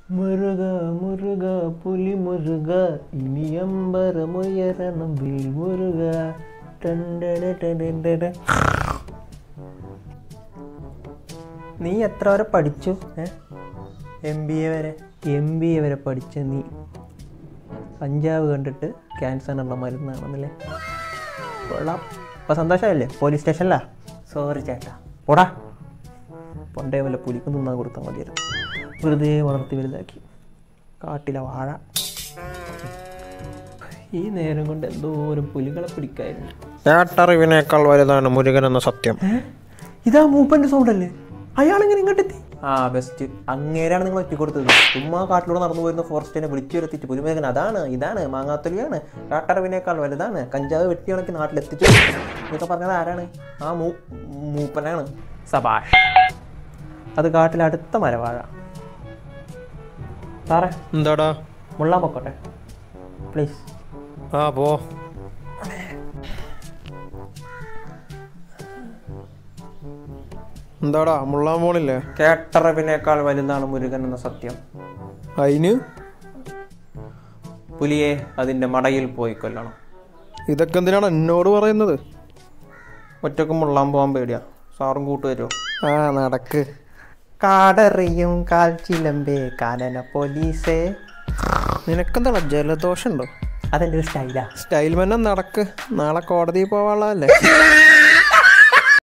മുരുക മുരുക പുലി മുരുക ഇനി അമ്പരമുയരണം വിൽ മുരുക ടണ്ടട ടടടട. നീ എത്ര വരെ പഠിച്ചു എം ബി എ വരെ എം ബി എ വരെ പഠിച്ച നീ പഞ്ചാബ് കണ്ടിട്ട് ക്യാൻസറിനുള്ള മരുന്നാണെന്നല്ലേ കൊള്ളാം അപ്പോൾ സന്തോഷമല്ലേ പോലീസ് സ്റ്റേഷനിലാ സോറി ചേട്ടാ പോടാ പണ്ടേ വല്ല പുലിക്കും തിന്നാൻ കൊടുത്താൽ മതിയായിരുന്നു വെറുതെ വളർത്തി വലുതാക്കി കാട്ടിലെ വാഴ ഈ നേരം കൊണ്ട് എന്തോരം പുലികളെ പിടിക്കായിരുന്നു കേട്ടറിവിനേക്കാൾ വലുതാണ് മുരുകൻ എന്ന സത്യം ഏ? ഇതാ മൂപ്പന്റെ സൗണ്ട് അല്ലേ അയാളെങ്ങനെ ഇങ്ങോട്ടെത്തി ആ ബെസ്റ്റ് അങ്ങേരാണ് നിങ്ങൾ ഒറ്റ കൊടുത്തത് ചുമ്മാ കാട്ടിലൂടെ നടന്നു പോയിരുന്ന ഫോറസ്റ്റിനെ വിളിച്ചു വരുത്തിയിട്ട് പുലിമേഖൻ അതാണ് ഇതാണ് മാങ്ങാത്തൊലിയാണ് കാട്ടറിവിനേക്കാൾ വലുതാണ് കഞ്ചാവ് വെട്ടി ഉണക്കി നാട്ടിലെത്തിച്ചു എന്നൊക്കെ പറഞ്ഞത് ആരാണ് ആ മൂ മൂപ്പനാണ് സബാഷ് അത് കാട്ടിലെ അടുത്ത മരവാഴ സാറേ എന്താടാ മുള്ളാൻ പൊക്കോട്ടെ പ്ലീസ് ആ പോ എന്താടാ മുള്ളാൻ പോണില്ലേ കേട്ടറിവിനേക്കാൾ വലുതാണ് മുരുകൻ എന്ന സത്യം അതിന് പുലിയെ അതിൻ്റെ മടയിൽ പോയി കൊല്ലണം ഇതൊക്കെ എന്തിനാണ് എന്നോട് പറയുന്നത് ഒറ്റക്ക് മുള്ളാൻ പോകാൻ പേടിയാ സാറും കൂട്ടുവരുമോ ആ നടക്ക് കാടറിയും കാൽ ചിലമ്പേ കാനന പോലീസേ നിനക്കെന്താടാ ജലദോഷം ഉണ്ടോ അതെൻ്റെ ഒരു സ്റ്റൈലാ സ്റ്റൈൽ മന്ന നടക്ക് നാളെ കോടതിയിൽ പോവാനുള്ളതല്ലേ